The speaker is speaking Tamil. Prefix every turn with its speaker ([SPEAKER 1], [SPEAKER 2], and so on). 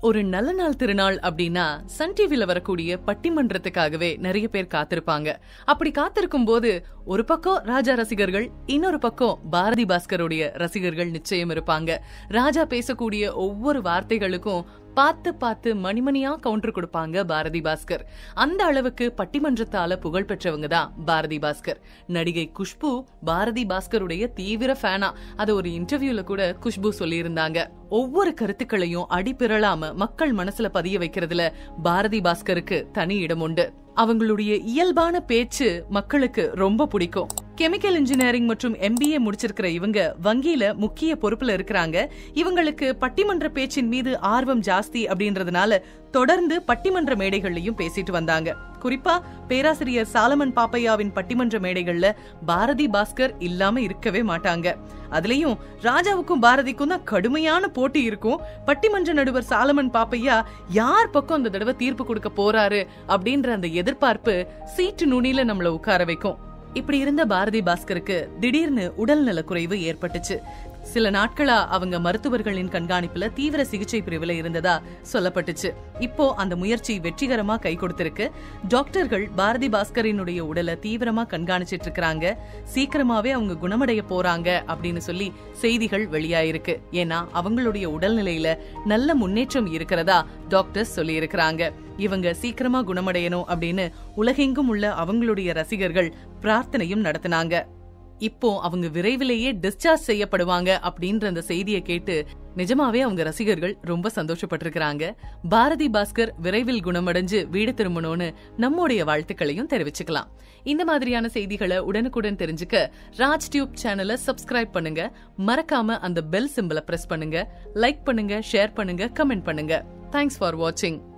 [SPEAKER 1] ஒரு நல்ல நாள் திருநாள் அப்படின்னா சன் டிவில வரக்கூடிய பட்டிமன்றத்துக்காகவே நிறைய பேர் காத்திருப்பாங்க அப்படி காத்திருக்கும் போது ஒரு பக்கம் ராஜா ரசிகர்கள் இன்னொரு பக்கம் பாரதி பாஸ்கருடைய ரசிகர்கள் நிச்சயம் இருப்பாங்க ராஜா பேசக்கூடிய ஒவ்வொரு வார்த்தைகளுக்கும் பார்த்து பார்த்து மணிமணியா கவுண்டர் கொடுப்பாங்க பாரதி பாஸ்கர் அந்த அளவுக்கு பட்டிமன்றத்தால புகழ் பெற்றவங்க தான் பாரதி பாஸ்கர் நடிகை குஷ்பு பாரதி பாஸ்கருடைய தீவிர ஃபேனா அது ஒரு இன்டர்வியூல கூட குஷ்பு சொல்லியிருந்தாங்க ஒவ்வொரு கருத்துக்களையும் அடிப்பிரளாம மக்கள் மனசுல பதிய வைக்கிறதுல பாரதி பாஸ்கருக்கு தனி இடம் உண்டு அவங்களுடைய இயல்பான பேச்சு மக்களுக்கு ரொம்ப பிடிக்கும் கெமிக்கல் இன்ஜினியரிங் மற்றும் எம்பிஏ முடிச்சிருக்கிற இவங்க வங்கியில முக்கிய பொறுப்புல இருக்கிறாங்க இவங்களுக்கு பட்டிமன்ற பேச்சின் மீது ஆர்வம் ஜாஸ்தி அப்படின்றதுனால தொடர்ந்து பட்டிமன்ற மேடைகள்லயும் பேசிட்டு வந்தாங்க குறிப்பா பேராசிரியர் சாலமன் பாப்பையாவின் பட்டிமன்ற மேடைகள்ல பாரதி பாஸ்கர் இல்லாம இருக்கவே மாட்டாங்க அதுலயும் ராஜாவுக்கும் பாரதிக்கும் தான் கடுமையான போட்டி இருக்கும் பட்டிமன்ற நடுவர் சாலமன் பாப்பையா யார் பக்கம் அந்த தடவை தீர்ப்பு கொடுக்க போறாரு அப்படின்ற அந்த எதிர்பார்ப்பு சீட்டு நுனியில நம்மள உட்கார வைக்கும் இப்படி இருந்த பாரதி பாஸ்கருக்கு திடீர்னு உடல் நலக்குறைவு ஏற்பட்டுச்சு சில நாட்களா அவங்க மருத்துவர்களின் கண்காணிப்புல தீவிர சிகிச்சை பிரிவுல இருந்ததா சொல்லப்பட்டுச்சு இப்போ அந்த முயற்சி வெற்றிகரமா கை கொடுத்திருக்கு டாக்டர்கள் பாரதி பாஸ்கரினுடைய உடலை தீவிரமா கண்காணிச்சிட்டு இருக்காங்க சீக்கிரமாவே அவங்க குணமடைய போறாங்க அப்படின்னு சொல்லி செய்திகள் வெளியாயிருக்கு ஏன்னா அவங்களுடைய உடல்நிலையில நல்ல முன்னேற்றம் இருக்கிறதா டாக்டர்ஸ் சொல்லி இருக்கிறாங்க இவங்க சீக்கிரமா குணமடையணும் அப்படின்னு உலகெங்கும் உள்ள அவங்களுடைய ரசிகர்கள் பிரார்த்தனையும் நடத்தினாங்க இப்போ அவங்க விரைவிலேயே டிஸ்சார்ஜ் செய்யப்படுவாங்க அப்படின்ற அந்த செய்தியை கேட்டு நிஜமாவே அவங்க ரசிகர்கள் ரொம்ப சந்தோஷப்பட்டிருக்கிறாங்க பாரதி பாஸ்கர் விரைவில் குணமடைஞ்சு வீடு திரும்பணும்னு நம்முடைய வாழ்த்துக்களையும் தெரிவிச்சுக்கலாம் இந்த மாதிரியான செய்திகளை உடனுக்குடன் தெரிஞ்சுக்க ராஜ் டியூப் சேனலை சப்ஸ்கிரைப் பண்ணுங்க மறக்காம அந்த பெல் சிம்பிளை பிரஸ் பண்ணுங்க லைக் பண்ணுங்க ஷேர் பண்ணுங்க கமெண்ட் பண்ணுங்க தேங்க்ஸ் ஃபார் வாட்சிங்